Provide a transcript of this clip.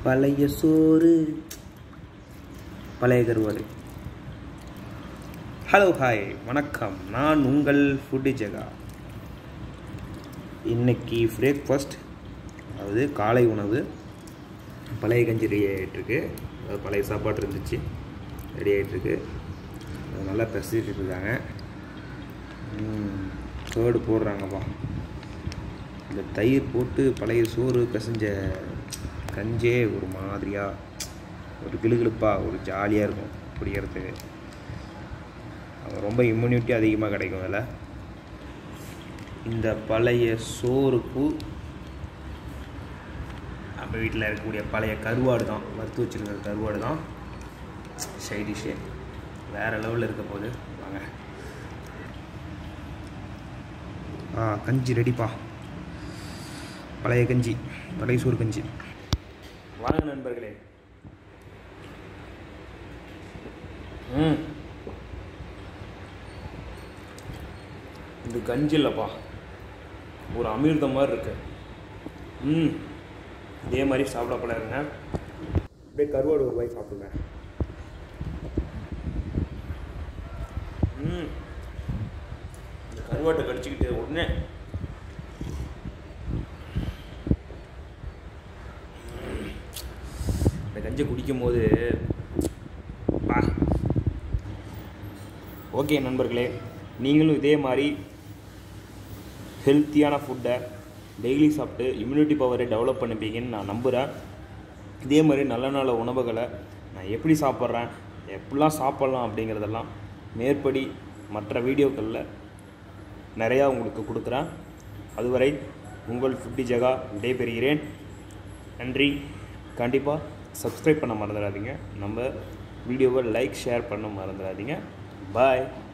பழைய சோறு பழைய கருவாடு ஹலோ ஹாய் வணக்கம் நான் உங்கள் ஃபுட்டு ஜெகா இன்னைக்கு பிரேக்ஃபாஸ்ட் அதாவது காலை உணவு பழைய கஞ்சி ரெடி ஆகிட்டுருக்கு அதாவது பழைய சாப்பாடு இருந்துச்சு ரெடி ஆகிட்டுருக்கு அது நல்லா பெசிட்டு இருக்காங்க கேர்டு போடுறாங்கப்பா இந்த தயிர் போட்டு பழைய சோறு பிசைஞ்ச கஞ்சே ஒரு மாதிரியாக ஒரு கிளுகிளுப்பாக ஒரு ஜாலியாக இருக்கும் குடிக்கிறதுக்கு அது ரொம்ப இம்யூனிட்டி அதிகமாக கிடைக்கும் அதில் இந்த பழைய சோறுக்கு நம்ம வீட்டில் இருக்கக்கூடிய பழைய கருவாடு தான் வறுத்து வச்சுருக்கிற கருவாடு தான் சைடிஷ்ஷு வேறு லெவலில் இருக்க போகுது வாங்க ஆ கஞ்சி ரெடிப்பா பழைய கஞ்சி பழைய சோறு கஞ்சி வாங்க நண்பர்களே ம் இது கஞ்சி இல்லைப்பா ஒரு அமிர்தம் மாதிரி இருக்கு ம் இதே மாதிரி சாப்பிட போல இருங்க அப்படியே கருவாடு ஒரு வாய் சாப்பிடுங்க ம் இந்த கருவாட்டை கடிச்சிக்கிட்டு உடனே இந்த கஞ்சி குடிக்கும் போது பா ஓகே நண்பர்களே நீங்களும் இதே மாதிரி ஹெல்த்தியான ஃபுட்டை டெய்லி சாப்பிட்டு இம்யூனிட்டி பவரை டெவலப் பண்ணிப்பீங்கன்னு நான் நம்புகிறேன் இதே மாதிரி நல்ல நல்ல உணவுகளை நான் எப்படி சாப்பிட்றேன் எப்படிலாம் சாப்பிட்லாம் அப்படிங்கிறதெல்லாம் மேற்படி மற்ற வீடியோக்களில் நிறையா உங்களுக்கு கொடுக்குறேன் அதுவரை உங்கள் ஃபுட்டி ஜகா விடைபெறுகிறேன் நன்றி கண்டிப்பாக சப்ஸ்கிரைப் பண்ண மறந்துடாதீங்க நம்ம வீடியோவை லைக் ஷேர் பண்ண மறந்துடாதீங்க பாய்